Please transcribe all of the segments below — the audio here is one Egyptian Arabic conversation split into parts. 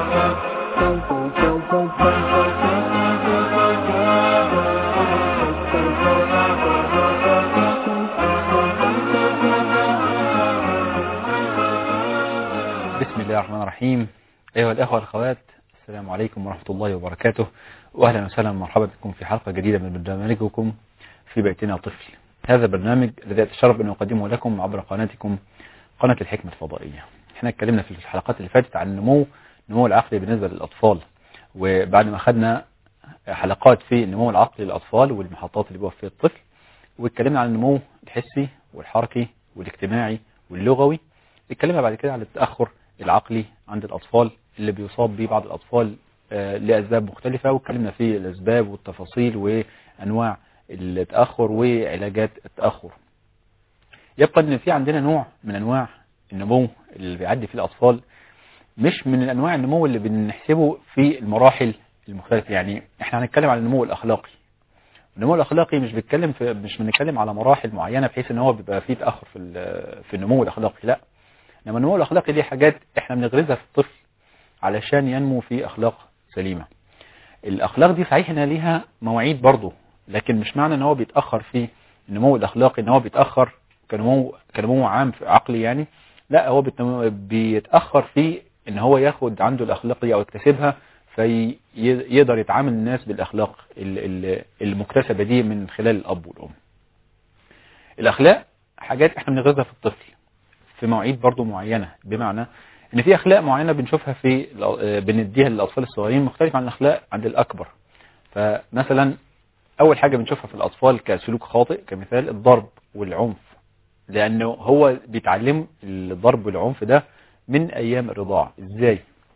بسم الله الرحمن الرحيم أيها الأخوة والأخوات السلام عليكم ورحمة الله وبركاته وأهلا وسهلا ومرحبا بكم في حلقة جديدة من برنامجكم في بيتنا طفل هذا البرنامج الذي أتشرف أن أقدمه لكم عبر قناتكم قناة الحكمة الفضائية احنا اتكلمنا في الحلقات اللي فاتت عن النمو النمو العقلي بالنسبة للأطفال وبعد ما أخذنا حلقات في النمو العقلي للأطفال والمحطات اللي بيقف فيها الطفل واتكلمنا عن النمو الحسي والحركي والاجتماعي واللغوي اتكلمنا بعد كده عن التأخر العقلي عند الأطفال اللي بيصاب به بعض الأطفال آه، لأسباب مختلفة واتكلمنا في الأسباب والتفاصيل وأنواع التأخر وعلاجات التأخر يبقى ان في عندنا نوع من انواع النمو اللي بيعدي فيه الاطفال مش من انواع النمو اللي بنحسبه في المراحل المختلفة يعني احنا هنتكلم عن النمو الاخلاقي النمو الاخلاقي مش بيتكلم في مش بنتكلم على مراحل معينة بحيث ان هو بيبقى فيه تأخر في ال- في النمو الاخلاقي لا انما النمو الاخلاقي دي حاجات احنا بنغرزها في الطفل علشان ينمو في اخلاق سليمة الاخلاق دي صحيح انها ليها مواعيد برضه لكن مش معنى ان هو بيتاخر في النمو الاخلاقي ان هو بيتاخر كنمو كنمو عام في عقلي يعني لا هو بيتنمو- بيتاخر في ان هو ياخد عنده الاخلاق دي او يكتسبها فيقدر يتعامل الناس بالاخلاق ال- ال- المكتسبه دي من خلال الاب والام الاخلاق حاجات احنا بنغرزها في الطفل في مواعيد برضو معينه بمعنى ان في اخلاق معينه بنشوفها في الأ- بنديها للاطفال الصغيرين مختلف عن الاخلاق عند الاكبر فمثلا اول حاجه بنشوفها في الاطفال كسلوك خاطئ كمثال الضرب والعنف لانه هو بيتعلم الضرب والعنف ده من ايام الرضاعه ازاي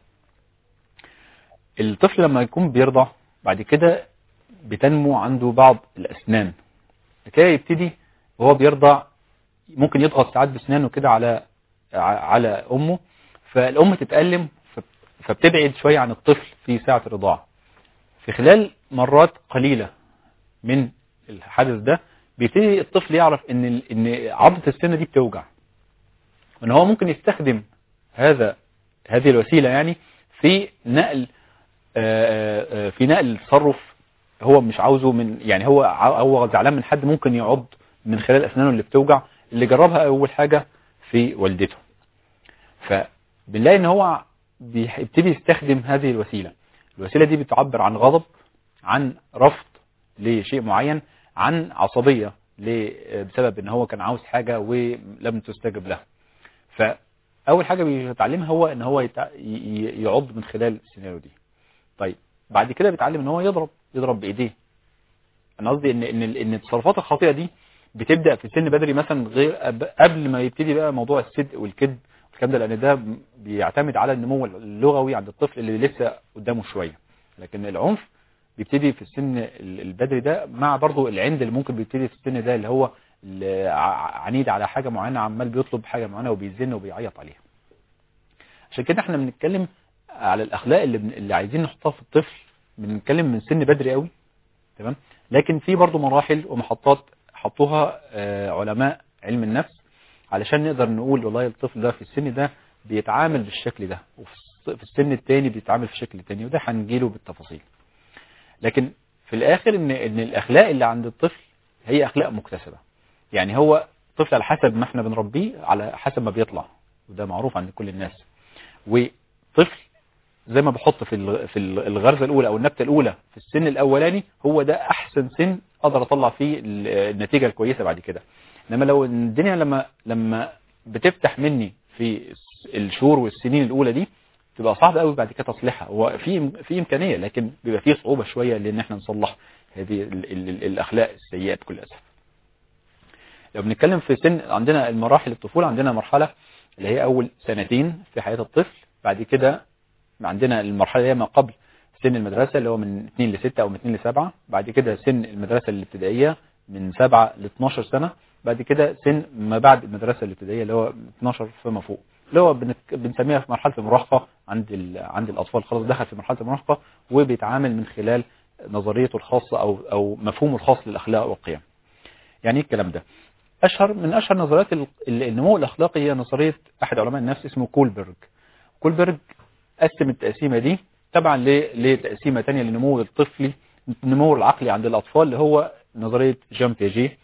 الطفل لما يكون بيرضع بعد كده بتنمو عنده بعض الاسنان كده يبتدي وهو بيرضع ممكن يضغط ساعات باسنانه كده على ع- على امه فالام تتألم فب- فبتبعد شويه عن الطفل في ساعه الرضاعه في خلال مرات قليله من الحدث ده بيبتدي الطفل يعرف ان ال- ان عضله السنه دي بتوجع وان هو ممكن يستخدم هذا هذه الوسيله يعني في نقل آه، آه، في نقل تصرف هو مش عاوزه من يعني هو ع- هو زعلان من حد ممكن يعض من خلال اسنانه اللي بتوجع اللي جربها اول حاجه في والدته فبنلاقي ان هو بيبتدي يستخدم هذه الوسيله الوسيله دي بتعبر عن غضب عن رفض لشيء معين عن عصبية ل- بسبب ان هو كان عاوز حاجة ولم تستجب له فاول حاجة بيتعلمها هو ان هو يتع- ي- ي- يعض من خلال السيناريو دي طيب بعد كده بيتعلم ان هو يضرب يضرب بايديه انا قصدي ان ان ان التصرفات الخاطئه دي بتبدا في سن بدري مثلا غير أب- قبل ما يبتدي بقى موضوع الصدق والكذب والكلام ده لان ده بيعتمد على النمو اللغوي عند الطفل اللي لسه قدامه شويه لكن العنف بيبتدي في السن ال- البدري ده مع برضو العند اللي ممكن بيبتدي في السن ده اللي هو ال- ع- عنيد على حاجة معينة عمال بيطلب حاجة معينة وبيزن وبيعيط عليها عشان كده احنا بنتكلم على الاخلاق اللي, بن... اللي عايزين نحطها في الطفل بنتكلم من سن بدري قوي تمام لكن في برضو مراحل ومحطات حطوها آه، علماء علم النفس علشان نقدر نقول والله الطفل ده في السن ده بيتعامل بالشكل ده وفي الس- في السن التاني بيتعامل في الشكل التاني وده هنجيله بالتفاصيل لكن في الاخر ان ان الاخلاق اللي عند الطفل هي اخلاق مكتسبه يعني هو طفل على حسب ما احنا بنربيه على حسب ما بيطلع وده معروف عند كل الناس وطفل زي ما بحط في ال- في ال- الغرزه الاولى او النبته الاولى في السن الاولاني هو ده احسن سن اقدر اطلع فيه ال- النتيجه الكويسه بعد كده انما لو الدنيا لما لما بتفتح مني في الس- الشهور والسنين الاولى دي تبقى صعب قوي بعد كده تصليحها هو في في امكانيه لكن بيبقى فيه صعوبه شويه لان احنا نصلح هذه ال ال ال الاخلاق السيئه بكل اسف لو بنتكلم في سن عندنا المراحل الطفوله عندنا مرحله اللي هي اول سنتين في حياه الطفل بعد كده عندنا المرحله اللي هي ما قبل سن المدرسه اللي هو من 2 ل 6 او من 2 ل 7 بعد كده سن المدرسه الابتدائيه من 7 ل 12 سنه بعد كده سن ما بعد المدرسه الابتدائيه اللي هو 12 فما فوق اللي هو بنك- بنسميها في مرحله المراهقه عند ال- عند الاطفال خلاص دخل في مرحله المراهقه وبيتعامل من خلال نظريته الخاصه او او مفهومه الخاص للاخلاق والقيم يعني ايه الكلام ده اشهر من اشهر نظريات ال- ال- النمو الاخلاقي هي نظريه احد علماء النفس اسمه كولبرج كولبرج قسم التقسيمة دي طبعا لتقسيمة تانية لنمو الطفلي النمو العقلي عند الأطفال اللي هو نظرية جام بياجيه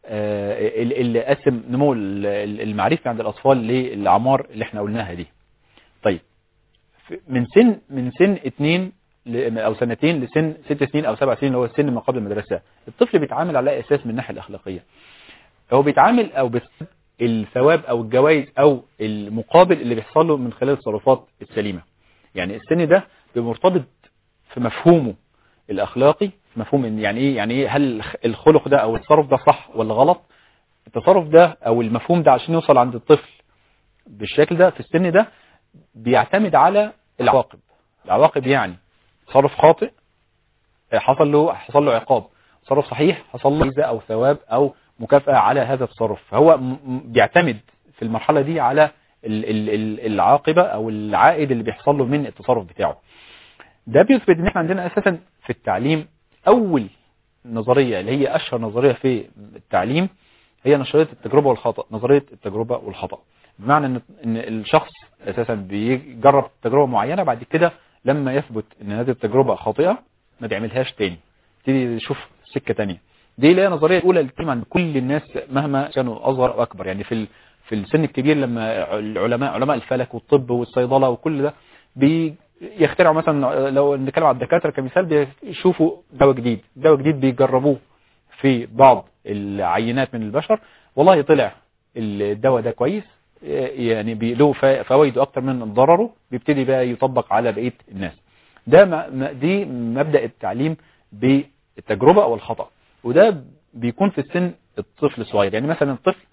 اللي قسم نمو المعرفي عند الأطفال للأعمار اللي احنا قلناها دي طيب من سن من سن اتنين او سنتين لسن ست سنين او سبع سنين اللي هو السن ما قبل المدرسة الطفل بيتعامل على اساس من الناحية الاخلاقية هو بيتعامل او بسبب الثواب او الجوائز او المقابل اللي بيحصل له من خلال التصرفات السليمة يعني السن ده مرتبط في مفهومه الاخلاقي في مفهوم يعني ايه يعني ايه هل الخلق ده او التصرف ده صح ولا غلط التصرف ده او المفهوم ده عشان يوصل عند الطفل بالشكل ده في السن ده بيعتمد على العواقب العواقب يعني تصرف خاطئ حصل له حصل له عقاب تصرف صحيح حصل له جزاء او ثواب او مكافأة على هذا التصرف فهو بيعتمد في المرحلة دي على العاقبة او العائد اللي بيحصل له من التصرف بتاعه ده بيثبت ان احنا عندنا اساسا في التعليم اول نظرية اللي هي اشهر نظرية في التعليم هي نظرية التجربة والخطأ نظرية التجربة والخطأ بمعنى ان ان الشخص اساسا بيجرب تجربة معينة بعد كده لما يثبت ان هذه التجربة خاطئة ما بيعملهاش تاني يبتدي يشوف سكة تانية دي اللي هي النظرية الاولى اللي بتتكلم عن كل الناس مهما كانوا اصغر او اكبر يعني في في السن الكبير لما العلماء علماء الفلك والطب والصيدلة وكل ده بيخترعوا مثلا لو نتكلم على الدكاترة كمثال بيشوفوا دواء جديد دواء جديد بيجربوه في بعض العينات من البشر والله طلع الدواء ده كويس يعني له فوائده اكتر من ضرره بيبتدي بقى يطبق على بقيه الناس ده دي مبدا التعليم بالتجربه او الخطا وده بيكون في السن الطفل الصغير يعني مثلا الطفل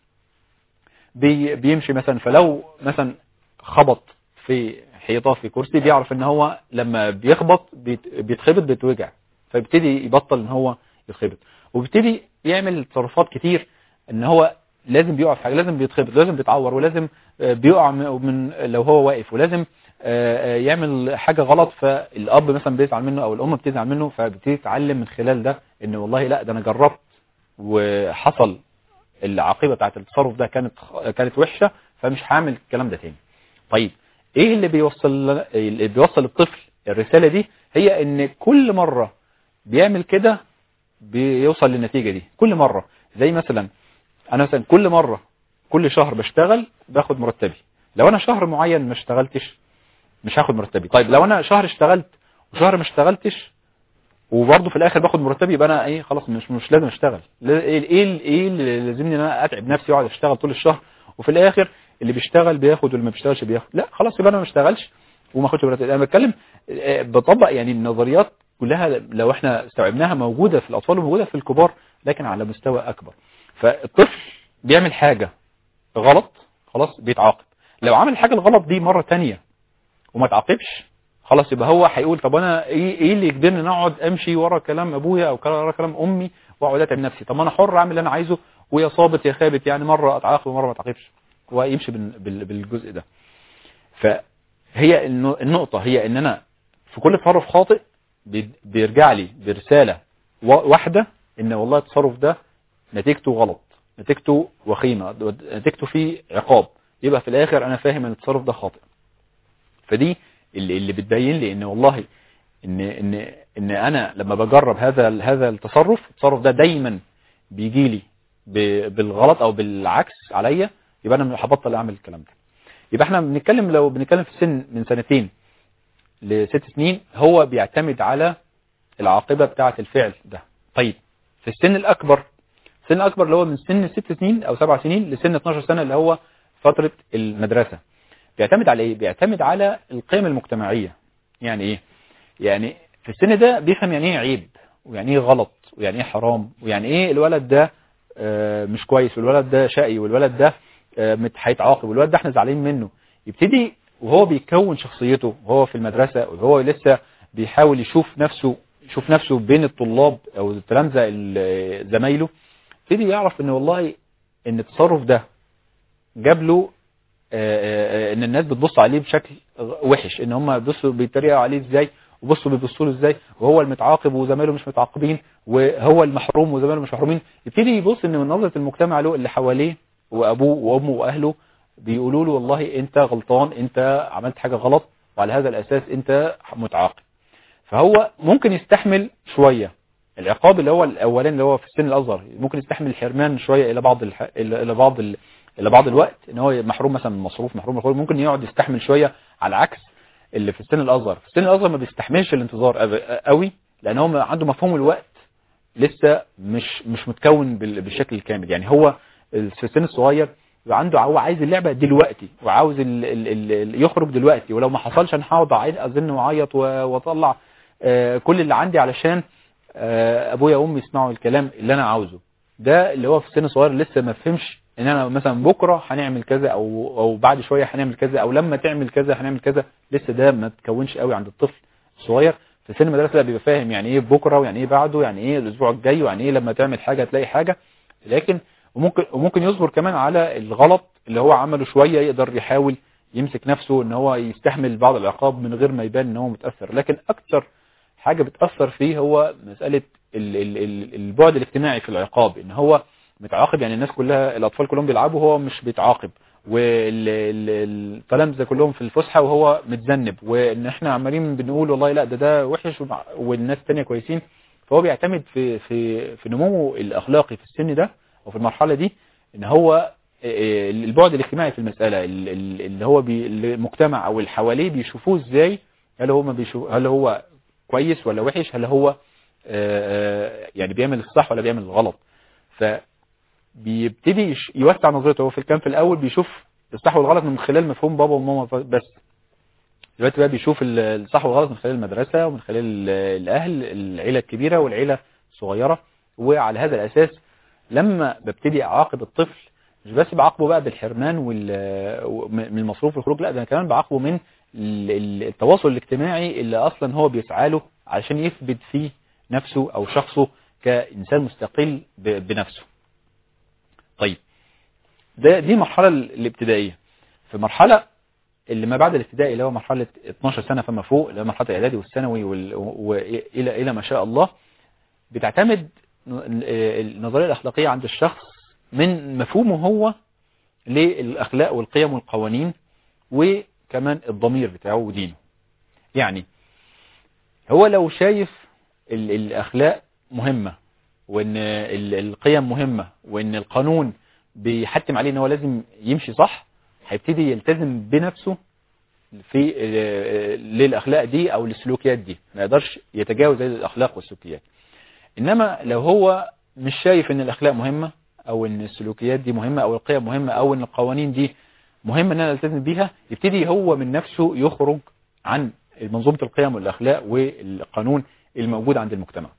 بي بيمشي مثلا فلو مثلا خبط في حيطه في كرسي بيعرف ان هو لما بيخبط بيتخبط بيتوجع فيبتدي يبطل ان هو يتخبط وبيبتدي يعمل تصرفات كتير ان هو لازم بيقع في حاجه لازم بيتخبط لازم بيتعور ولازم بيقع من لو هو واقف ولازم يعمل حاجه غلط فالاب مثلا بيزعل منه او الام بتزعل منه فبتبتدي تتعلم من خلال ده ان والله لا ده انا جربت وحصل العاقبه بتاعت التصرف ده كانت كانت وحشه فمش هعمل الكلام ده تاني طيب ايه اللي بيوصل اللي بيوصل الطفل الرساله دي هي ان كل مره بيعمل كده بيوصل للنتيجه دي كل مره زي مثلا انا مثلا كل مرة كل شهر بشتغل باخد مرتبي لو انا شهر معين ما اشتغلتش مش هاخد مرتبي طيب لو انا شهر اشتغلت وشهر ما اشتغلتش وبرضه في الاخر باخد مرتبي يبقى انا ايه خلاص مش مش لازم اشتغل ايه ايه ايه اللي لازمني ان انا اتعب نفسي واقعد اشتغل طول الشهر وفي الاخر اللي بيشتغل بياخد واللي ما بيشتغلش بياخد لا خلاص يبقى انا ما اشتغلش وما اخدش مرتب انا بتكلم بطبق يعني النظريات كلها لو احنا استوعبناها موجودة في الاطفال وموجودة في الكبار لكن على مستوى اكبر فالطفل بيعمل حاجة غلط خلاص بيتعاقب لو عمل الحاجة الغلط دي مرة تانية وما تعاقبش خلاص يبقى هو هيقول طب انا ايه ايه اللي يجبرني ان اقعد امشي ورا كلام ابويا او ورا كلام امي واقعد اتعب نفسي طب ما انا حر اعمل اللي انا عايزه ويا صابت يا خابت يعني مرة اتعاقب ومرة ما اتعاقبش ويمشي بالجزء ده فهي النقطة هي ان انا في كل تصرف خاطئ بيرجع لي برسالة واحدة ان والله التصرف ده نتيجته غلط نتيجته وخيمة نتيجته فيه عقاب يبقى في الاخر انا فاهم ان التصرف ده خاطئ فدي اللي, اللي بتبين لي ان والله ان ان ان انا لما بجرب هذا هذا التصرف التصرف ده دايما بيجي لي بالغلط او بالعكس عليا يبقى انا هبطل اعمل الكلام ده يبقى احنا بنتكلم لو بنتكلم في سن من سنتين لست سنين هو بيعتمد على العاقبة بتاعة الفعل ده طيب في السن الاكبر السن الاكبر اللي هو من سن ست سنين او سبع سنين لسن 12 سنة اللي هو فترة المدرسة بيعتمد على ايه بيعتمد على القيم المجتمعية يعني ايه يعني في السن ده بيفهم يعني ايه عيب ويعني ايه غلط ويعني ايه حرام ويعني ايه الولد ده مش كويس والولد ده شقي والولد ده هيتعاقب والولد ده احنا زعلانين منه يبتدي وهو بيكون شخصيته وهو في المدرسة وهو لسه بيحاول يشوف نفسه يشوف نفسه بين الطلاب او التلامذة زمايله يبتدي يعرف ان والله ان التصرف ده جاب له ان الناس بتبص عليه بشكل وحش ان هم بيبصوا بيتريقوا عليه ازاي وبصوا بيبصوا له ازاي وهو المتعاقب وزمايله مش متعاقبين وهو المحروم وزمايله مش محرومين يبتدي يبص ان من نظرة المجتمع له اللي حواليه وابوه وامه واهله بيقولوا له والله انت غلطان انت عملت حاجة غلط وعلى هذا الاساس انت متعاقب فهو ممكن يستحمل شوية العقاب اللي هو الاولاني اللي هو في السن الاصغر ممكن يستحمل الحرمان شوية الى بعض الح... الى بعض ال... الى بعض الوقت ان هو محروم مثلا من المصروف محروم من الخروج ممكن يقعد يستحمل شوية على عكس اللي في السن الاصغر في السن الاصغر ما بيستحملش الانتظار أب- قوي لان هو عنده مفهوم الوقت لسه مش مش متكون بال- بالشكل الكامل يعني هو في السن الصغير يبقى عنده هو عايز اللعبه دلوقتي وعاوز ال ال ال ال يخرج دلوقتي ولو ما حصلش انا هقعد أعيد- ازن واعيط و- واطلع آه، كل اللي عندي علشان آه، ابويا وامي يسمعوا الكلام اللي انا عاوزه ده اللي هو في السن الصغير لسه ما فهمش ان انا مثلا بكره هنعمل كذا او او بعد شويه هنعمل كذا او لما تعمل كذا هنعمل كذا لسه ده ما تكونش قوي عند الطفل الصغير في سن المدرسه لا بيبقى فاهم يعني ايه بكره ويعني ايه بعده يعني ايه الاسبوع الجاي ويعني ايه لما تعمل حاجه تلاقي حاجه لكن وممكن وممكن يصبر كمان على الغلط اللي هو عمله شويه يقدر يحاول يمسك نفسه ان هو يستحمل بعض العقاب من غير ما يبان ان هو متاثر لكن اكتر حاجه بتاثر فيه هو مساله ال- ال- ال- البعد الاجتماعي في العقاب ان هو متعاقب يعني الناس كلها الاطفال كلهم بيلعبوا وهو مش بيتعاقب والتلامذه كلهم في الفسحه وهو متذنب وان احنا عمالين بنقول والله لا ده ده وحش ومع- والناس التانية كويسين فهو بيعتمد في في في نموه الاخلاقي في السن ده وفي المرحله دي ان هو آه، البعد الاجتماعي في المساله ال- ال- اللي هو بي المجتمع او اللي حواليه بيشوفوه ازاي هل هو ما بيشوف هل هو كويس ولا وحش هل هو آه، آه، يعني بيعمل الصح ولا بيعمل الغلط فبيبتدي يش- يوسع نظرته هو في كان في الاول بيشوف الصح والغلط من خلال مفهوم بابا وماما ف- بس دلوقتي بقى بيشوف ال- الصح والغلط من خلال المدرسة ومن خلال ال- الأهل العيلة الكبيرة والعيلة الصغيرة وعلى هذا الأساس لما ببتدي أعاقب الطفل مش بس بعاقبه بقى بالحرمان وال- من المصروف والخروج لا ده أنا كمان بعاقبه من ال- ال- التواصل الاجتماعي اللي أصلا هو بيسعى له علشان يثبت فيه نفسه أو شخصه كإنسان مستقل ب- بنفسه طيب ده دي المرحلة الابتدائية في مرحلة اللي ما بعد الابتدائي اللي هو مرحلة 12 سنة فما فوق اللي هو مرحلة الإعدادي والثانوي وال- وإلى إلى ما شاء الله بتعتمد ن- النظرية الأخلاقية عند الشخص من مفهومه هو للأخلاق والقيم والقوانين وكمان الضمير بتاعه ودينه يعني هو لو شايف ال- الأخلاق مهمة وإن ال- القيم مهمة وإن القانون بيحتم عليه إن هو لازم يمشي صح هيبتدي يلتزم بنفسه في آه، للأخلاق دي أو للسلوكيات دي ما يقدرش يتجاوز الأخلاق والسلوكيات إنما لو هو مش شايف إن الأخلاق مهمة أو إن السلوكيات دي مهمة أو القيم مهمة أو إن القوانين دي مهم إن أنا ألتزم بيها يبتدي هو من نفسه يخرج عن منظومة القيم والأخلاق والقانون الموجود عند المجتمع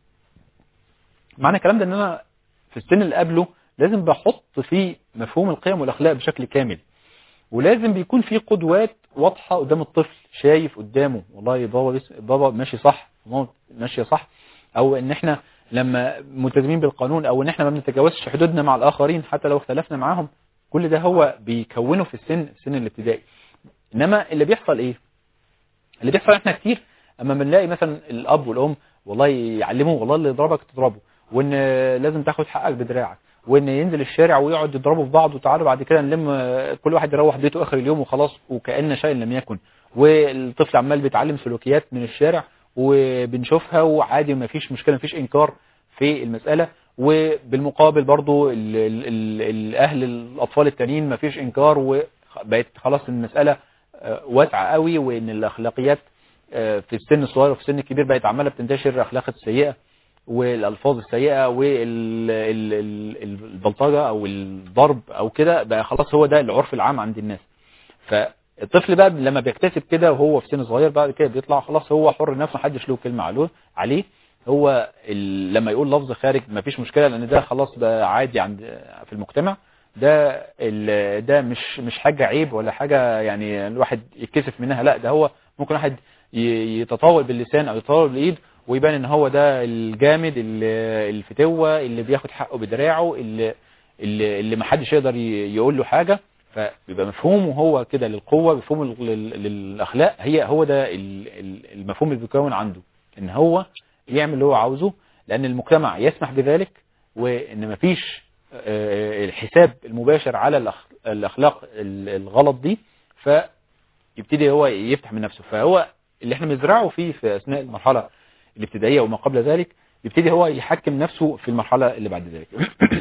معنى الكلام ده إن أنا في السن اللي قبله لازم بحط فيه مفهوم القيم والأخلاق بشكل كامل ولازم بيكون في قدوات واضحة قدام الطفل شايف قدامه والله بابا بس بابا ماشي صح ماما ماشية صح او ان احنا لما ملتزمين بالقانون او ان احنا ما بنتجاوزش حدودنا مع الاخرين حتى لو اختلفنا معاهم كل ده هو بيكونه في السن السن الابتدائي انما اللي بيحصل ايه اللي بيحصل احنا كتير اما بنلاقي مثلا الاب والام والله يعلموه والله اللي يضربك تضربه وان لازم تاخد حقك بدراعك وان ينزل الشارع ويقعد يضربوا في بعض وتعالوا بعد كده نلم كل واحد يروح بيته اخر اليوم وخلاص وكأن شيء لم يكن والطفل عمال بيتعلم سلوكيات من الشارع وبنشوفها وعادي ما فيش مشكلة ما فيش انكار في المسألة وبالمقابل برضو ال ال ال الاهل الاطفال التانيين ما فيش انكار وبقت خلاص المسألة آه، واسعة قوي وان الاخلاقيات آه، في السن الصغير وفي السن الكبير بقت عمالة بتنتشر الاخلاق السيئة والالفاظ السيئه والبلطجه او الضرب او كده بقى خلاص هو ده العرف العام عند الناس فالطفل بقى لما بيكتسب كده وهو في سن صغير بعد كده بيطلع خلاص هو حر نفسه محدش له كلمه عليه عليه هو ال- لما يقول لفظ خارج مفيش مشكله لان ده خلاص بقى عادي عند في المجتمع ده ال- ده مش مش حاجه عيب ولا حاجه يعني الواحد يتكسف منها لا ده هو ممكن واحد ي- يتطاول باللسان او يتطاول بالايد ويبان ان هو ده الجامد اللي الفتوة اللي بياخد حقه بدراعه اللي اللي, اللي ما حدش يقدر ي- يقول له حاجة فبيبقى مفهومه هو كده للقوة مفهوم ال- لل- للأخلاق هي هو ده ال- ال- المفهوم اللي بيكون عنده ان هو يعمل اللي هو عاوزه لان المجتمع يسمح بذلك وان مفيش آه، الحساب المباشر على الأخ- الاخلاق ال- الغلط دي ف يبتدي هو يفتح من نفسه فهو اللي احنا بنزرعه فيه في اثناء المرحله الابتدائيه وما قبل ذلك يبتدي هو يحكم نفسه في المرحله اللي بعد ذلك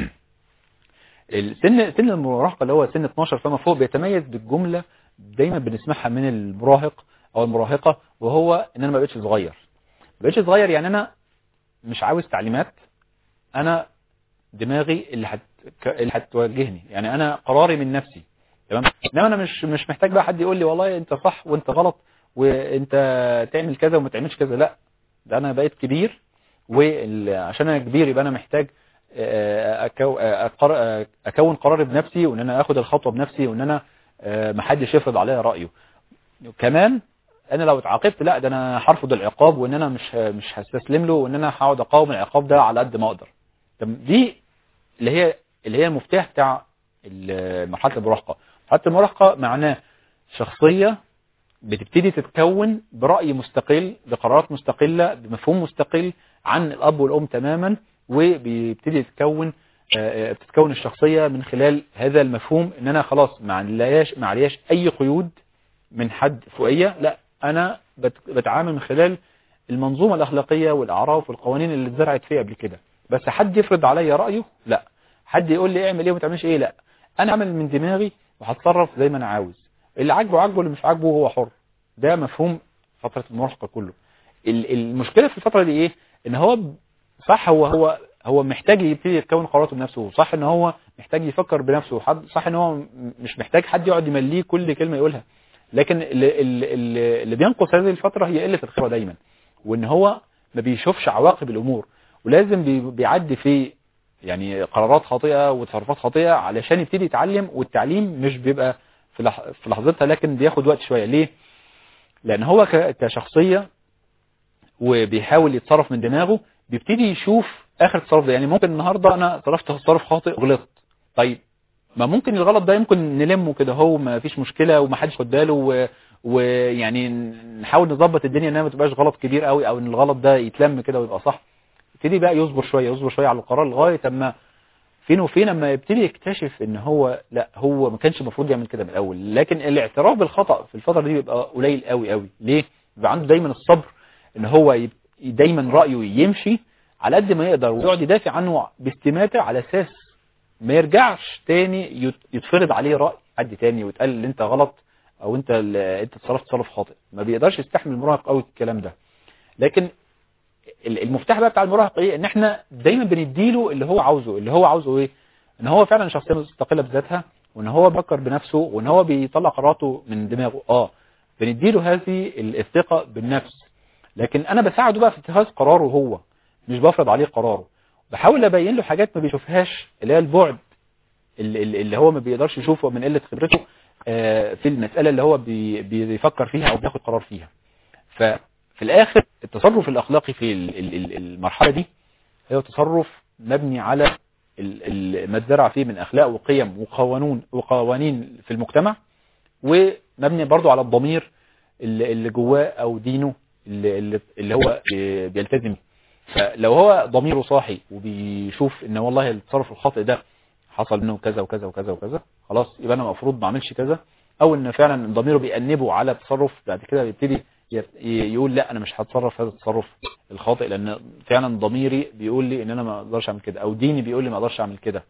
السن سن المراهقه اللي هو سن 12 فما فوق بيتميز بالجمله دايما بنسمعها من المراهق او المراهقه وهو ان انا ما بقتش صغير ما بقتش صغير يعني انا مش عاوز تعليمات انا دماغي اللي هت... اللي هتوجهني يعني انا قراري من نفسي تمام انما انا مش مش محتاج بقى حد يقول لي والله انت صح وانت غلط وانت تعمل كذا وما تعملش كذا لا ده انا بقيت كبير وعشان انا كبير يبقى انا محتاج أكو... أقر... اكون قراري بنفسي وان انا اخد الخطوه بنفسي وان انا ما حدش يفرض عليا رايه كمان انا لو اتعاقبت لا ده انا هرفض العقاب وان انا مش مش هستسلم له وان انا هقعد اقاوم العقاب ده على قد ما اقدر طب دي اللي هي اللي هي المفتاح بتاع مرحله المراهقه مرحله المراهقه معناه شخصيه بتبتدي تتكون برأي مستقل بقرارات مستقلة بمفهوم مستقل عن الأب والأم تماما وبيبتدي تتكون بتتكون الشخصية من خلال هذا المفهوم ان انا خلاص ما علياش ما علياش اي قيود من حد فوقية لا انا بتعامل من خلال المنظومة الاخلاقية والاعراف والقوانين اللي اتزرعت فيها قبل كده بس حد يفرض عليا رأيه لا حد يقول لي اعمل ايه وما تعملش ايه لا انا اعمل من دماغي وهتصرف زي ما انا عاوز اللي عاجبه عاجبه اللي مش عاجبه هو حر ده مفهوم فترة المراهقة كله المشكلة في الفترة دي ايه ان هو صح هو هو هو محتاج يبتدي يتكون قراراته بنفسه صح ان هو محتاج يفكر بنفسه صح ان هو مش محتاج حد يقعد يمليه كل كلمة يقولها لكن اللي, اللي, اللي بينقص هذه الفترة هي قلة الخبرة دايما وان هو ما بيشوفش عواقب الامور ولازم بيعدي في يعني قرارات خاطئة وتصرفات خاطئة علشان يبتدي يتعلم والتعليم مش بيبقى في في لحظتها لكن بياخد وقت شوية ليه لان هو كشخصية وبيحاول يتصرف من دماغه بيبتدي يشوف اخر تصرف ده يعني ممكن النهاردة انا صرفت تصرف خاطئ وغلطت طيب ما ممكن الغلط ده يمكن نلمه كده هو ما فيش مشكلة وما حدش خد باله ويعني نحاول نظبط الدنيا انها ما تبقاش غلط كبير قوي او ان الغلط ده يتلم كده ويبقى صح يبتدي بقى يصبر شوية يصبر شوية على القرار لغاية اما فين وفين اما يبتدي يكتشف ان هو لا هو ما كانش المفروض يعمل كده من الاول لكن الاعتراف بالخطأ في الفترة دي بيبقى قليل قوي قوي ليه بيبقى عنده دايما الصبر ان هو دايما رأيه يمشي على قد ما يقدر ويقعد يدافع عنه باستماتة على اساس ما يرجعش تاني يتفرض عليه رأي حد تاني ويتقال ان انت غلط او انت انت تصرفت تصرف خاطئ ما بيقدرش يستحمل المراهق قوي الكلام ده لكن المفتاح بقى بتاع المراهق ايه ان احنا دايما بنديله اللي هو عاوزه اللي هو عاوزه ايه ان هو فعلا شخصيه مستقله بذاتها وان هو بيفكر بنفسه وان هو بيطلع قراراته من دماغه اه بنديله هذه الثقه بالنفس لكن انا بساعده بقى في اتخاذ قراره هو مش بفرض عليه قراره بحاول ابين له حاجات ما بيشوفهاش اللي هي البعد اللي, اللي هو ما بيقدرش يشوفه من قله خبرته في المساله اللي هو بيفكر فيها او بياخد قرار فيها ففي الاخر التصرف الاخلاقي في المرحله دي هو تصرف مبني على ما اتزرع فيه من اخلاق وقيم وقوانين وقوانين في المجتمع ومبني برضو على الضمير اللي جواه او دينه اللي, اللي هو بيلتزم فلو هو ضميره صاحي وبيشوف ان والله التصرف الخاطئ ده حصل منه كذا وكذا وكذا وكذا خلاص يبقى انا المفروض ما اعملش كذا او ان فعلا ضميره بيأنبه على التصرف بعد كده بيبتدي يقول لا انا مش هتصرف هذا التصرف الخاطئ لان فعلا ضميري بيقول لي ان انا ما اقدرش اعمل كده او ديني بيقول لي ما اقدرش اعمل كده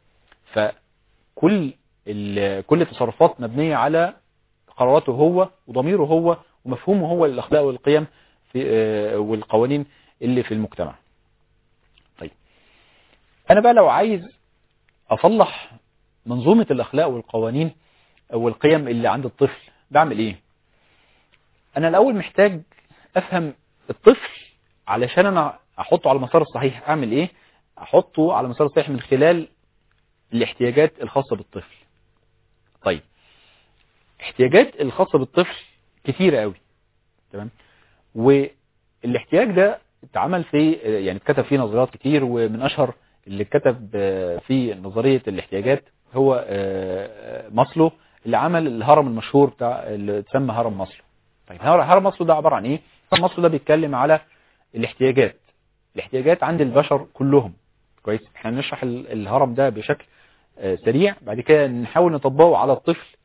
فكل كل التصرفات مبنية على قراراته هو وضميره هو ومفهومه هو للاخلاق والقيم في والقوانين اللي في المجتمع طيب انا بقى لو عايز اصلح منظومة الاخلاق والقوانين والقيم اللي عند الطفل بعمل ايه انا الاول محتاج افهم الطفل علشان انا احطه على المسار الصحيح اعمل ايه احطه على المسار الصحيح من خلال الاحتياجات الخاصة بالطفل طيب احتياجات الخاصة بالطفل كتيرة قوي تمام والاحتياج ده اتعمل في يعني اتكتب فيه نظريات كتير ومن اشهر اللي اتكتب في نظرية الاحتياجات هو ماسلو اللي عمل الهرم المشهور بتاع اللي اتسمى هرم ماسلو طيب هرم ماسلو ده عبارة عن ايه هرم ماسلو ده بيتكلم على الاحتياجات الاحتياجات عند البشر كلهم كويس احنا نشرح الهرم ده بشكل سريع بعد كده نحاول نطبقه على الطفل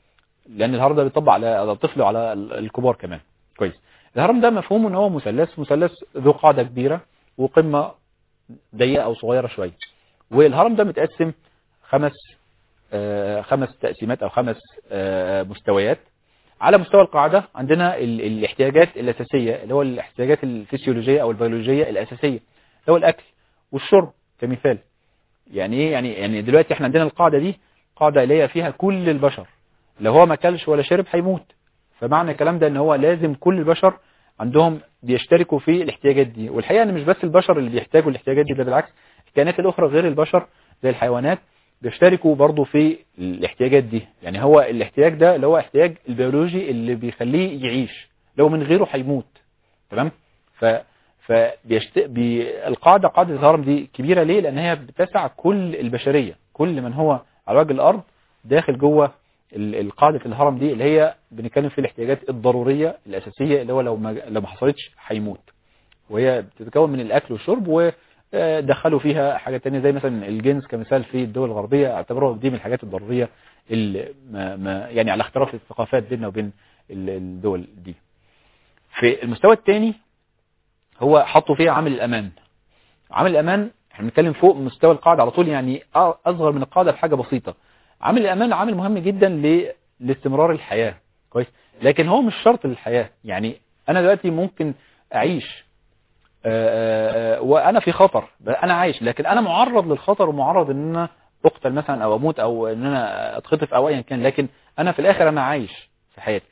لان الهرم ده بيطبق على على الطفل وعلى ال- الكبار كمان كويس الهرم ده مفهوم ان هو مثلث مثلث ذو قاعده كبيره وقمه ضيقه او صغيره شويه والهرم ده متقسم خمس آه، خمس تقسيمات او خمس آه، مستويات على مستوى القاعده عندنا ال- الاحتياجات الاساسيه اللي هو الاحتياجات الفسيولوجيه او البيولوجيه الاساسيه اللي هو الاكل والشرب كمثال يعني ايه يعني يعني دلوقتي احنا عندنا القاعده دي قاعده اللي هي فيها كل البشر لو هو ما اكلش ولا شرب هيموت فمعنى الكلام ده ان هو لازم كل البشر عندهم بيشتركوا في الاحتياجات دي والحقيقه ان مش بس البشر اللي بيحتاجوا الاحتياجات دي ده بالعكس الكائنات الاخرى غير البشر زي الحيوانات بيشتركوا برضو في الاحتياجات دي يعني هو الاحتياج ده اللي هو احتياج البيولوجي اللي بيخليه يعيش لو من غيره هيموت تمام ف فبيشت... بي... القاعده قاعده الهرم دي كبيره ليه لان هي بتسع كل البشريه كل من هو على وجه الارض داخل جوه ال- القاعده الهرم دي اللي هي بنتكلم في الاحتياجات الضروريه الاساسيه اللي هو لو ما لو ما حصلتش هيموت وهي بتتكون من الاكل والشرب ودخلوا فيها حاجات تانية زي مثلا الجنس كمثال في الدول الغربيه اعتبروها دي من الحاجات الضروريه اللي ما ما يعني على اختلاف الثقافات بيننا وبين ال- الدول دي في المستوى الثاني هو حطوا فيها عامل الامان عامل الامان احنا بنتكلم فوق مستوى القاعده على طول يعني أ- اصغر من القاعده بحاجه بسيطه عامل الامان عامل مهم جدا ل... لاستمرار الحياه كويس لكن هو مش شرط للحياه يعني انا دلوقتي ممكن اعيش آه، آه، وانا في خطر انا عايش لكن انا معرض للخطر ومعرض ان انا اقتل مثلا او اموت او ان انا اتخطف او ايا كان لكن انا في الاخر انا عايش في حياتي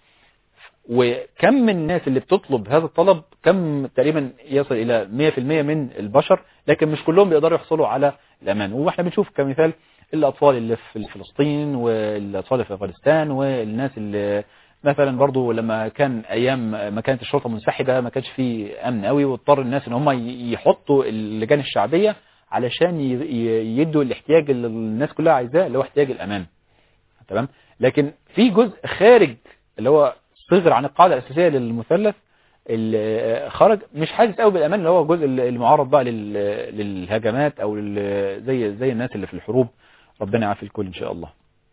وكم من الناس اللي بتطلب هذا الطلب كم تقريبا يصل الى 100% من البشر لكن مش كلهم بيقدروا يحصلوا على الامان واحنا بنشوف كمثال الاطفال اللي في فلسطين والاطفال اللي في افغانستان والناس اللي مثلا برضو لما كان ايام ما كانت الشرطه منسحبه ما كانش في امن قوي واضطر الناس ان هم يحطوا اللجان الشعبيه علشان ي- ي- يدوا الاحتياج اللي الناس كلها عايزاه اللي هو احتياج الامان تمام لكن في جزء خارج اللي هو صغر عن القاعده الاساسيه للمثلث اللي خرج مش حاسس قوي بالامان اللي هو الجزء المعرض بقى لل- للهجمات او لل- زي زي الناس اللي في الحروب ربنا يعافي الكل ان شاء الله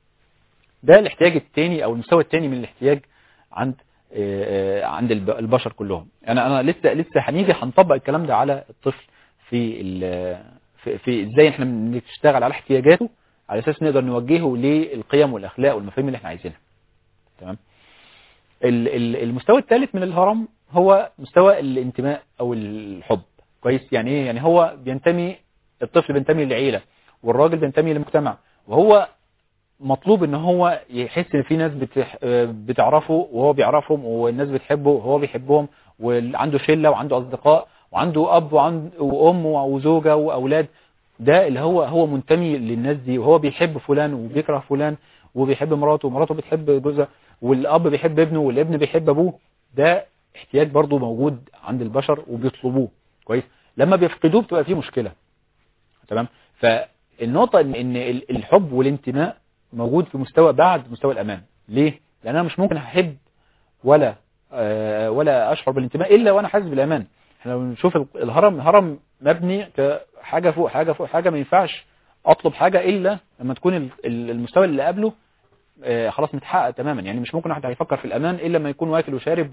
ده الاحتياج الثاني او المستوى الثاني من الاحتياج عند آه، آه، عند الب- البشر كلهم انا انا لسه لسه هنيجي هنطبق الكلام ده على الطفل في ال- في, في ازاي احنا بنشتغل على احتياجاته على اساس نقدر نوجهه للقيم والاخلاق والمفاهيم اللي احنا عايزينها تمام ال- ال- المستوى الثالث من الهرم هو مستوى الانتماء او الحب كويس يعني ايه يعني هو بينتمي الطفل بينتمي للعيله والراجل بينتمي للمجتمع وهو مطلوب ان هو يحس ان في ناس بتح... بتعرفه وهو بيعرفهم والناس بتحبه وهو بيحبهم وعنده شله وعنده اصدقاء وعنده اب وعنده وام وزوجه واولاد ده اللي هو هو منتمي للناس دي وهو بيحب فلان وبيكره فلان وبيحب مراته ومراته بتحب جوزها والاب بيحب ابنه والابن بيحب ابوه ده احتياج برضو موجود عند البشر وبيطلبوه كويس لما بيفقدوه بتبقى فيه مشكله تمام فالنقطه ان ان ال- الحب والانتماء موجود في مستوى بعد مستوى الامان ليه لان انا مش ممكن احب ولا آه، ولا اشعر بالانتماء الا وانا حاسس بالامان احنا لو نشوف ال- الهرم الهرم مبني كحاجه فوق حاجه فوق حاجه ما ينفعش اطلب حاجه الا لما تكون ال- ال- المستوى اللي قبله آه، خلاص متحقق تماما يعني مش ممكن واحد هيفكر في الامان الا لما يكون واكل وشارب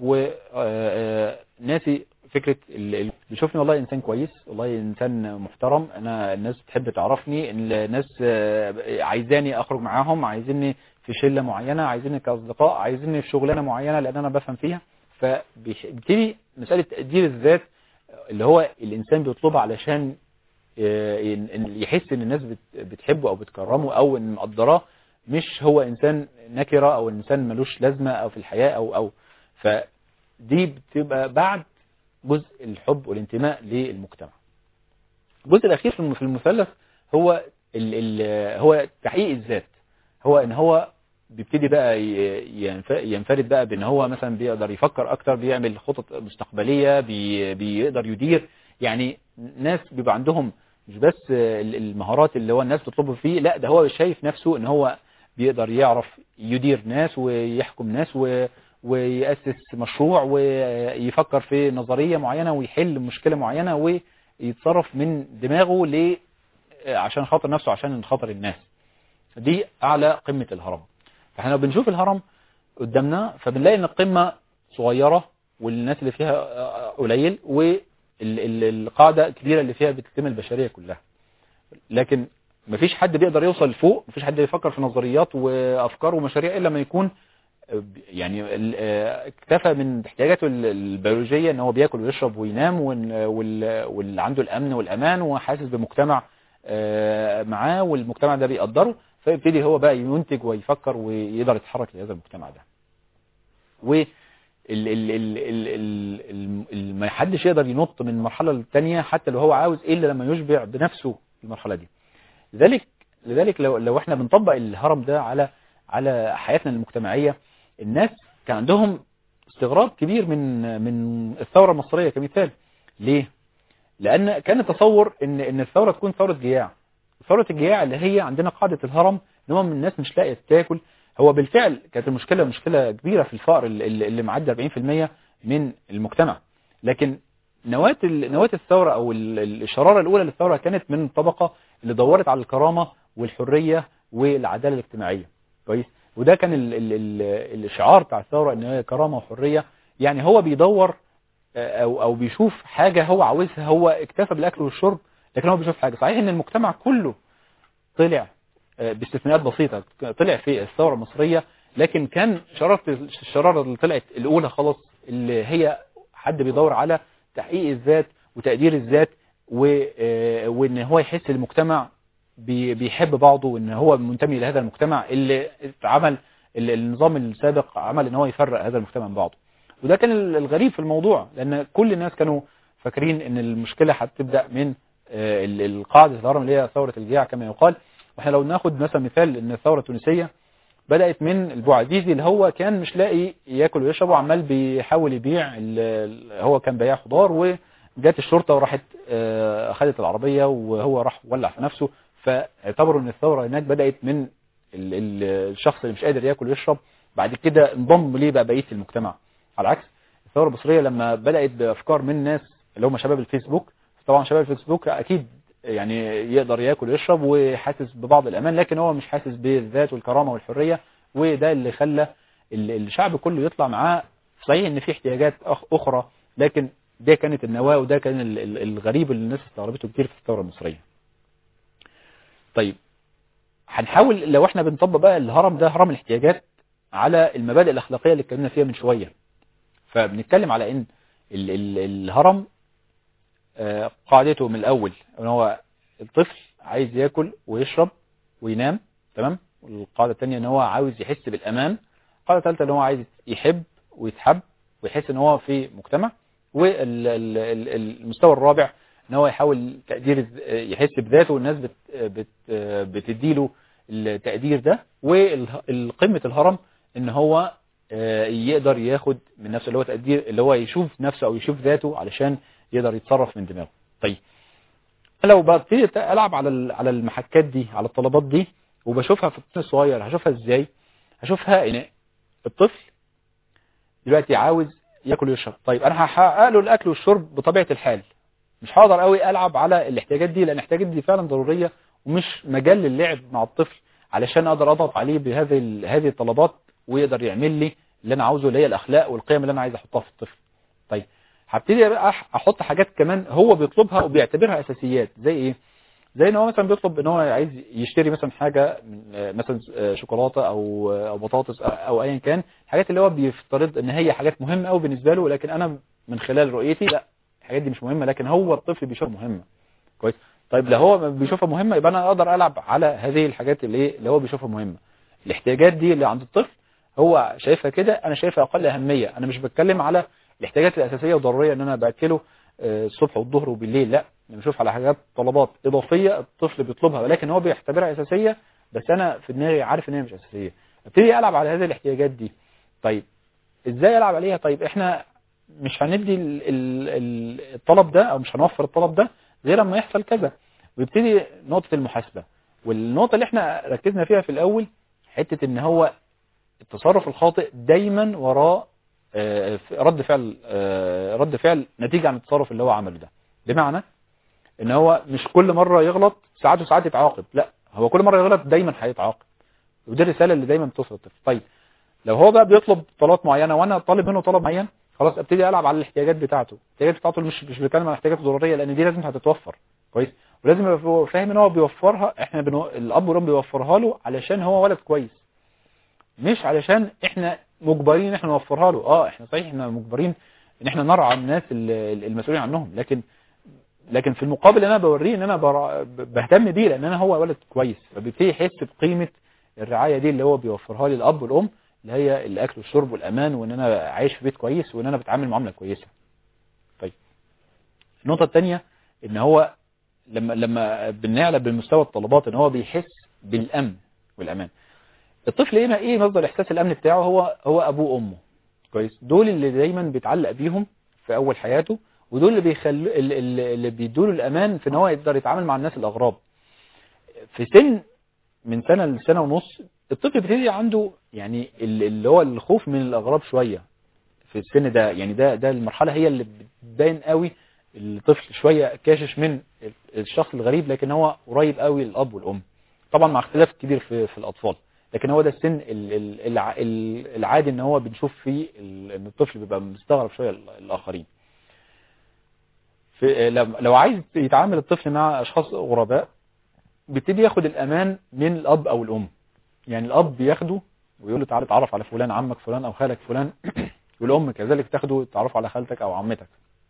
وناسي فكره اللي بيشوفني والله انسان كويس والله انسان محترم انا الناس بتحب تعرفني الناس آه، عايزاني اخرج معاهم عايزيني في شله معينه عايزيني كاصدقاء عايزيني في شغلانه معينه لان انا بفهم فيها فبيبتدي مساله تقدير الذات اللي هو الانسان بيطلبها علشان آه، ين- يحس ان الناس بت- بتحبه او بتكرمه او ان مقدراه مش هو انسان نكره او انسان ملوش لازمه او في الحياه او او فدي بتبقى بعد جزء الحب والانتماء للمجتمع الجزء الاخير في الم- في المثلث هو ال ال هو تحقيق الذات هو ان هو بيبتدي بقى ي- ينف- ينفرد بقى بان هو مثلا بيقدر يفكر اكتر بيعمل خطط مستقبليه بي بيقدر يدير يعني ناس بيبقى عندهم مش بس ال- المهارات اللي هو الناس بتطلبه فيه لا ده هو شايف نفسه ان هو بيقدر يعرف يدير ناس ويحكم ناس و ويأسس مشروع ويفكر في نظرية معينة ويحل مشكلة معينة ويتصرف من دماغه ل عشان خاطر نفسه عشان خاطر الناس دي أعلى قمة الهرم فاحنا لو بنشوف الهرم قدامنا فبنلاقي ان القمة صغيرة والناس اللي فيها آه، قليل والقاعدة كبيرة اللي فيها بتتم البشرية كلها لكن مفيش حد بيقدر يوصل لفوق مفيش حد يفكر في نظريات وافكار ومشاريع الا لما يكون آه، يعني ال- آه، اكتفى من احتياجاته ال- البيولوجيه ان هو بياكل ويشرب وينام وإن- وال- واللي عنده الامن والامان وحاسس بمجتمع آه، معاه والمجتمع ده بيقدره فيبتدي هو بقى ينتج ويفكر ويقدر يتحرك لهذا المجتمع ده و ال ال ال ال ال ال ال ما حدش يقدر ينط من مرحله للثانيه حتى لو هو عاوز الا لما يشبع بنفسه المرحله دي لذلك لذلك لو لو احنا بنطبق الهرم ده على على حياتنا المجتمعيه الناس كان عندهم استغراب كبير من من الثوره المصريه كمثال ليه لان كان التصور ان ان الثوره تكون ثوره جياع ثوره الجياع اللي هي عندنا قاعده الهرم ان هم من الناس مش لاقيه تاكل هو بالفعل كانت المشكله مشكله كبيره في الفقر اللي, اللي معدي 40% من المجتمع لكن نواة ال- نواة الثورة أو ال- ال- الشرارة الأولى للثورة كانت من الطبقة اللي دورت على الكرامة والحرية والعدالة الاجتماعية كويس وده كان ال ال ال الشعار بتاع الثورة إن هي كرامة وحرية يعني هو بيدور آه، أو أو بيشوف حاجة هو عاوزها هو اكتفى بالأكل والشرب لكن هو بيشوف حاجة صحيح إن المجتمع كله طلع آه، باستثناءات بسيطة طلع في الثورة المصرية لكن كان شرارة الشرارة اللي طلعت الأولى خلاص اللي هي حد بيدور على تحقيق الذات وتقدير الذات و- آه، وان هو يحس المجتمع بي- بيحب بعضه وان هو منتمي لهذا المجتمع اللي اتعمل اللي النظام السابق عمل ان هو يفرق هذا المجتمع من بعضه وده كان ال- الغريب في الموضوع لان كل الناس كانوا فاكرين ان المشكله هتبدا من آه، ال- القاعده الهرم اللي هي ثوره الجياع كما يقال واحنا لو ناخد مثلا مثال ان الثوره التونسيه بدات من البوعزيزي اللي هو كان مش لاقي ياكل ويشرب وعمال بيحاول يبيع ال- ال- هو كان بياع خضار وجات الشرطه وراحت آه، اخذت العربيه وهو راح ولع في نفسه فاعتبروا ان الثوره هناك بدات من ال- ال- الشخص اللي مش قادر ياكل ويشرب بعد كده انضم ليه بقى بقيه المجتمع على العكس الثوره المصريه لما بدات بافكار من ناس اللي هم شباب الفيسبوك طبعا شباب الفيسبوك اكيد يعني يقدر ياكل ويشرب وحاسس ببعض الامان لكن هو مش حاسس بالذات والكرامه والحريه وده اللي خلى ال- الشعب كله يطلع معاه صحيح ان في احتياجات أخ- اخرى لكن ده كانت النواه وده كان ال- ال- الغريب اللي الناس استغربته كتير في الثوره المصريه طيب هنحاول لو احنا بنطبق بقى الهرم ده هرم الاحتياجات على المبادئ الاخلاقيه اللي اتكلمنا فيها من شويه فبنتكلم على ان ال ال الهرم آه، قاعدته من الاول ان هو الطفل عايز ياكل ويشرب وينام تمام والقاعده الثانيه ان هو عاوز يحس بالامان القاعده الثالثه ان هو عايز يحب ويتحب ويحس ان هو في مجتمع والمستوى الرابع ان هو يحاول تقدير الذ- يحس بذاته والناس بت بت بتديله التقدير ده والقمه الهرم ان هو آه، يقدر ياخد من نفسه اللي هو تقدير اللي هو يشوف نفسه او يشوف ذاته علشان يقدر يتصرف من دماغه طيب لو ببتدي العب على ال- على المحكات دي على الطلبات دي وبشوفها في الطفل الصغير هشوفها ازاي هشوفها ان الطفل دلوقتي عاوز ياكل ويشرب طيب انا هحقق له الاكل والشرب بطبيعه الحال مش هقدر قوي العب على الاحتياجات دي لان الاحتياجات دي فعلا ضروريه ومش مجال للعب مع الطفل علشان اقدر اضغط عليه بهذه ال- هذه الطلبات ويقدر يعمل لي اللي انا عاوزه اللي هي الاخلاق والقيم اللي انا عايز احطها في الطفل طيب هبتدي بقى أح- احط حاجات كمان هو بيطلبها وبيعتبرها اساسيات زي ايه زي ان هو مثلا بيطلب ان هو عايز يشتري مثلا حاجه من- آه، مثلا آه، شوكولاته او آه، او بطاطس او- او ايا كان الحاجات اللي هو بيفترض ان هي حاجات مهمه قوي بالنسبه له لكن انا من خلال رؤيتي لا الحاجات دي مش مهمه لكن هو الطفل بيشوفها مهمه كويس طيب لو هو بيشوفها مهمه يبقى انا اقدر العب على هذه الحاجات اللي إيه؟ اللي هو بيشوفها مهمه الاحتياجات دي اللي عند الطفل هو شايفها كده انا شايفها اقل اهميه انا مش بتكلم على الاحتياجات الاساسيه وضروريه ان انا باكله آه، الصبح والظهر وبالليل لا انا بشوف على حاجات طلبات اضافيه الطفل بيطلبها ولكن هو بيعتبرها اساسيه بس انا في دماغي عارف ان هي مش اساسيه ابتدي العب على هذه الاحتياجات دي طيب ازاي العب عليها طيب احنا مش هندي ال- ال- ال- الطلب ده او مش هنوفر الطلب ده غير اما يحصل كذا ويبتدي نقطه المحاسبه والنقطه اللي احنا ركزنا فيها في الاول حته ان هو التصرف الخاطئ دايما وراه آه، رد فعل آه، رد فعل نتيجه عن التصرف اللي هو عمله ده بمعنى ان هو مش كل مره يغلط ساعات وساعات يتعاقب لا هو كل مره يغلط دايما هيتعاقب ودي الرساله اللي دايما بتوصل للطفل طيب لو هو بقى بيطلب طلبات معينه وانا طالب منه طلب معين خلاص ابتدي العب على الاحتياجات بتاعته الاحتياجات بتاعته مش مش بتكلم عن احتياجات ضروريه لان دي لازم هتتوفر كويس ولازم يبقى هو فاهم ان هو بيوفرها احنا بنو... الاب والام بيوفرها له علشان هو ولد كويس مش علشان احنا مجبرين ان احنا نوفرها له اه احنا صحيح احنا مجبرين ان احنا نرعى الناس ال- المسؤولين عنهم لكن لكن في المقابل انا بوريه ان انا برا- بهتم بيه لان انا هو ولد كويس فبيبتدي يحس بقيمه الرعايه دي اللي هو بيوفرها لي الاب والام اللي هي الاكل والشرب والامان وان انا عايش في بيت كويس وان انا بتعامل معامله كويسه طيب النقطه الثانيه ان هو لما لما بنعلى بمستوى الطلبات ان هو بيحس بالامن والامان الطفل هنا ايه مصدر احساس الامن بتاعه هو هو ابوه وامه كويس دول اللي دايما بيتعلق بيهم في اول حياته ودول اللي بيخلوا اللي, اللي بيدوا له الامان في ان هو يقدر يتعامل مع الناس الاغراب في سن من سنه لسنه ونص الطفل بيبتدي عنده يعني ال- اللي هو الخوف من الاغراب شويه في السن ده يعني ده ده المرحله هي اللي بتبين قوي الطفل شويه كاشش من الشخص الغريب لكن هو قريب قوي للاب والام طبعا مع اختلاف كبير في في الاطفال لكن هو ده السن ال- ال- الع- ال- العادي ان هو بنشوف فيه ال- ان الطفل بيبقى مستغرب شويه ال- الاخرين في لو لو عايز يتعامل الطفل مع اشخاص غرباء بيبتدي ياخد الامان من الاب او الام يعني الاب بياخده ويقول له تعالى اتعرف على فلان عمك فلان او خالك فلان والام كذلك تاخده تعرف على خالتك او عمتك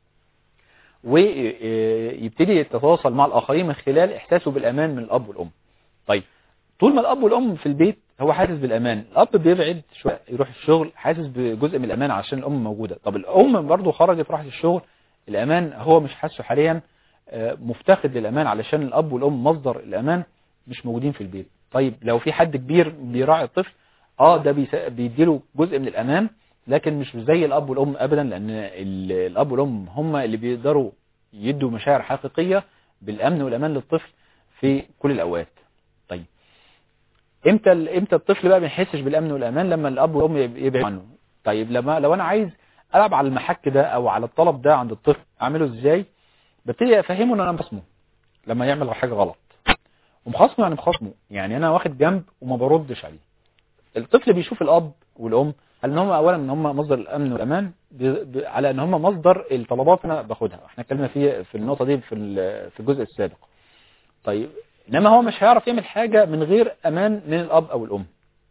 ويبتدي يتواصل مع الاخرين من خلال احساسه بالامان من الاب والام طيب طول ما الاب والام في البيت هو حاسس بالامان الاب بيبعد شويه يروح الشغل حاسس بجزء من الامان عشان الام موجوده طب الام برضه خرجت راحت الشغل الامان هو مش حاسه حاليا آه، مفتقد للامان علشان الاب والام مصدر الامان مش موجودين في البيت طيب لو في حد كبير بيراعي الطفل اه ده بيس- بيديله جزء من الامان لكن مش زي الاب والام ابدا لان ال- الاب والام هم اللي بيقدروا يدوا مشاعر حقيقيه بالامن والامان للطفل في كل الاوقات طيب امتى ال- امتى الطفل بقى ما يحسش بالامن والامان لما الاب والام يب- يبعدوا عنه طيب لما لو انا عايز العب على المحك ده او على الطلب ده عند الطفل اعمله ازاي ببتدي افهمه ان انا مخصمه لما يعمل حاجه غلط ومخصمه يعني مخصمه يعني انا واخد جنب وما بردش عليه الطفل بيشوف الاب والام على ان هم اولا ان هم مصدر الامن والامان ب... ب... على ان هم مصدر الطلبات انا باخدها احنا اتكلمنا في في النقطه دي في ال- في الجزء السابق طيب انما هو مش هيعرف يعمل حاجه من غير امان من الاب او الام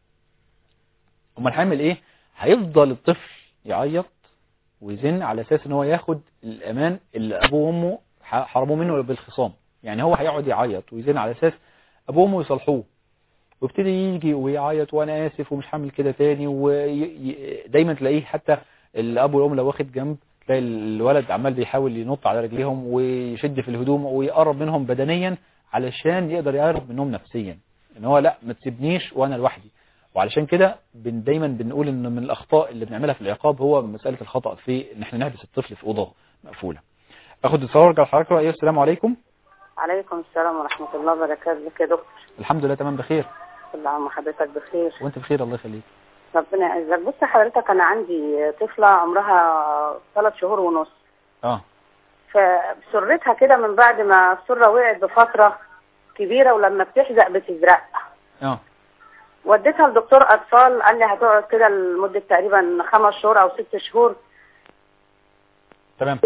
امال هيعمل ايه هيفضل الطفل يعيط ويزن على اساس ان هو ياخد الامان اللي ابوه وامه ح- حرموه منه بالخصام يعني هو هيقعد يعيط ويزن على اساس ابوه وامه يصالحوه ويبتدي يجي ويعيط وانا اسف ومش هعمل كده تاني ودايما تلاقيه حتى الاب والام لو واخد جنب تلاقي الولد عمال بيحاول ينط على رجليهم ويشد في الهدوم ويقرب منهم بدنيا علشان يقدر يقرب منهم نفسيا ان هو لا ما تسيبنيش وانا لوحدي وعلشان كده بن دايما بنقول ان من الاخطاء اللي بنعملها في العقاب هو مساله الخطا في ان احنا نحبس الطفل في اوضه مقفوله اخد اتصال وارجع لحضرتك ايوه السلام عليكم عليكم السلام ورحمة الله وبركاته بك يا دكتور الحمد لله تمام بخير كل عام وحضرتك بخير وانت بخير الله يخليك ربنا يعزك بص حضرتك أنا عندي طفلة عمرها ثلاث شهور ونص اه فسرتها كده من بعد ما السرة وقعت بفترة كبيرة ولما بتحزق بتزرق اه وديتها لدكتور أطفال قال لي هتقعد كده لمدة تقريبا خمس شهور أو ست شهور تمام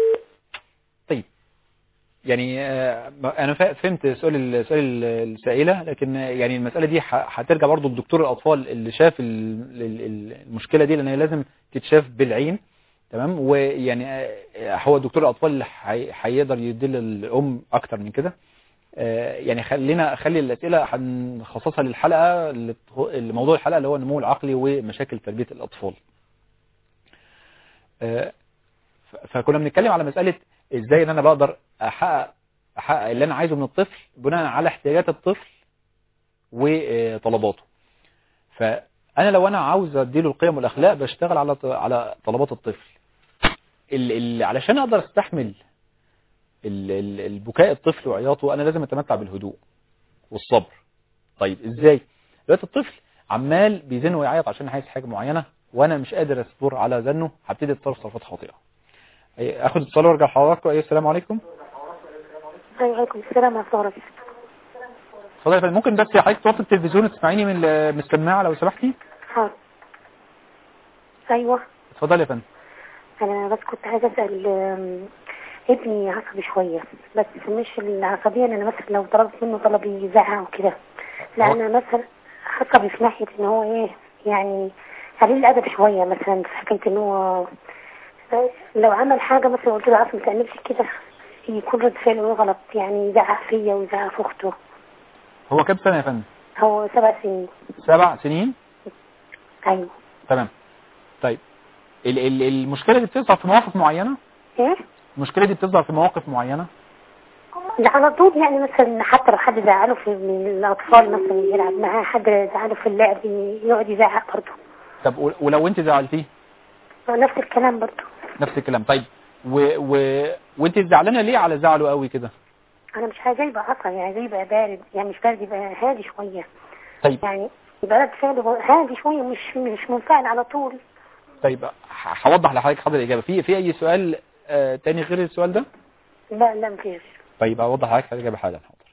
طيب يعني آه، انا فا- فهمت سؤال ال- سؤال ال- السائله لكن آه، يعني المساله دي ح- هترجع برضو لدكتور الاطفال اللي شاف ال- ال- ال- المشكله دي لان هي لازم تتشاف بالعين تمام ويعني آه، هو دكتور الاطفال اللي هي- هيقدر يدل الام اكتر من كده آه، يعني خلينا خلي الاسئله هنخصصها للحلقه اللي تخ- لموضوع الحلقه اللي هو النمو العقلي ومشاكل تربيه الاطفال آه، ف- فكنا بنتكلم على مسألة ازاي ان انا بقدر احقق احقق اللي انا عايزه من الطفل بناء على احتياجات الطفل وطلباته فانا لو انا عاوز اديله القيم والاخلاق بشتغل على ط- على طلبات الطفل ال ال علشان اقدر استحمل ال ال البكاء الطفل وعياطه انا لازم اتمتع بالهدوء والصبر طيب ازاي دلوقتي الطفل عمال بيزن ويعيط عشان عايز حاجه معينه وانا مش قادر اصبر على زنه هبتدي اتصرف تصرفات خاطئه أي- اخد اتصال وارجع لحضراتكم ايه السلام عليكم عليكم السلام ورحمة الله اتفضل يا فندم ممكن بس حضرتك توطي التلفزيون وتسمعيني من ال- من السماعه لو سمحتي حاضر ايوه اتفضلي يا فندم انا بس كنت عايزه اسال آم، ابني عصبي شويه بس مش العصبيه ان انا مثلا لو طلبت منه طلب يزعق وكده لا هو- انا مثلا عصبي في ناحيه ان هو ايه يعني قليل الادب شويه مثلا في حكايه ان هو لو عمل حاجه مثلا قلت له عصبي ما تعملش كده يكون رد فعله غلط يعني يزعق فيا ويزعق في اخته هو كام سنة يا فندم هو سبع سنين سبع سنين ايوه تمام طيب ال ال المشكلة دي بتظهر في مواقف معينة ايه المشكلة دي بتظهر في مواقف معينة لا على طول يعني مثلا حتى لو حد زعله في من الاطفال مثلا يلعب معاه حد زعله في اللعب يقعد يزعق برضه طب و- ولو انت زعلتيه نفس الكلام برضه نفس الكلام طيب و و وانت زعلانة ليه على زعله قوي كده انا مش عايزاه يبقى عصبي يعني عايزاه يبقى بارد يعني مش بارد يبقى هادي شويه طيب يعني يبقى رد فعله هادي شويه مش مش منفعل على طول طيب ه- هوضح لحضرتك حاضر الإجابة في في أي سؤال آه تاني غير السؤال ده لا لا مفيش طيب أوضح لحضرتك الإجابة حالا حاضر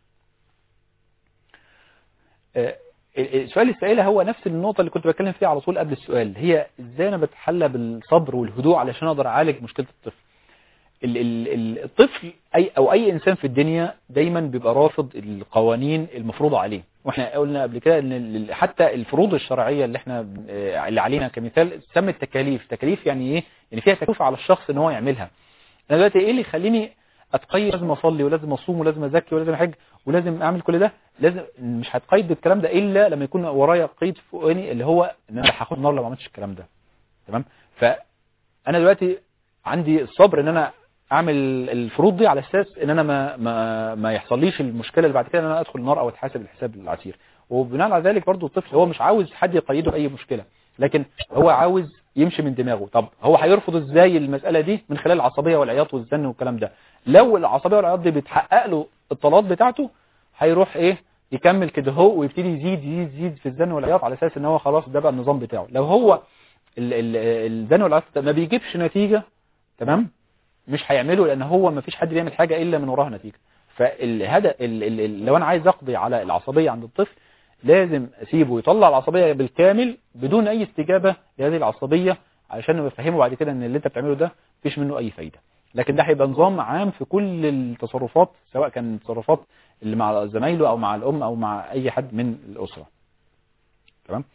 آه ال- السؤال السائلة هو نفس النقطة اللي كنت بتكلم فيها على طول قبل السؤال هي ازاي انا بتحلى بالصبر والهدوء علشان اقدر اعالج مشكلة الطفل ال- ال- ال- الطفل اي او اي انسان في الدنيا دايما بيبقى رافض القوانين المفروضة عليه واحنا قلنا قبل كده ان ال- حتى الفروض الشرعية اللي احنا آه، اللي علينا كمثال سمت تكاليف تكاليف يعني ايه يعني فيها تكليف على الشخص ان هو يعملها انا دلوقتي ايه اللي يخليني اتقيد لازم اصلي ولازم اصوم ولازم ازكي ولازم احج ولازم اعمل كل ده لازم مش هتقيد بالكلام ده الا لما يكون ورايا قيد فوقاني اللي هو ان انا هاخد نار لو ما عملتش الكلام ده تمام فانا دلوقتي عندي الصبر ان انا اعمل الفروض دي على اساس ان انا ما ما ما يحصليش المشكله اللي بعد كده ان انا ادخل النار او اتحاسب الحساب العسير وبناء على ذلك برضو الطفل هو مش عاوز حد يقيده باي مشكله لكن هو عاوز يمشي من دماغه طب هو هيرفض ازاي المساله دي من خلال العصبيه والعياط والزن والكلام ده لو العصبيه والعياط دي بتحقق له الطلبات بتاعته هيروح ايه يكمل كده هو ويبتدي يزيد يزيد يزيد في الزن والعياط على اساس ان هو خلاص ده بقى النظام بتاعه لو هو ال- ال- الزن والعياط ده ما بيجيبش نتيجه تمام مش هيعمله لان هو ما فيش حد بيعمل حاجه الا من وراها نتيجه فالهدف لو انا عايز اقضي على العصبيه عند الطفل لازم اسيبه يطلع العصبيه بالكامل بدون اي استجابه لهذه العصبيه علشان بفهمه بعد كده ان اللي انت بتعمله ده مفيش منه اي فايده لكن ده هيبقى نظام عام في كل التصرفات سواء كان تصرفات اللي مع زمايله او مع الام او مع اي حد من الاسره تمام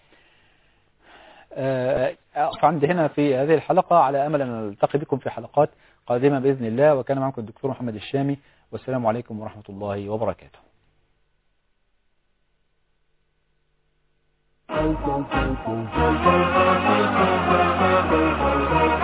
آه، أقف عند هنا في هذه الحلقة على أمل أن نلتقي بكم في حلقات قادمة بإذن الله وكان معكم الدكتور محمد الشامي والسلام عليكم ورحمة الله وبركاته Thank you.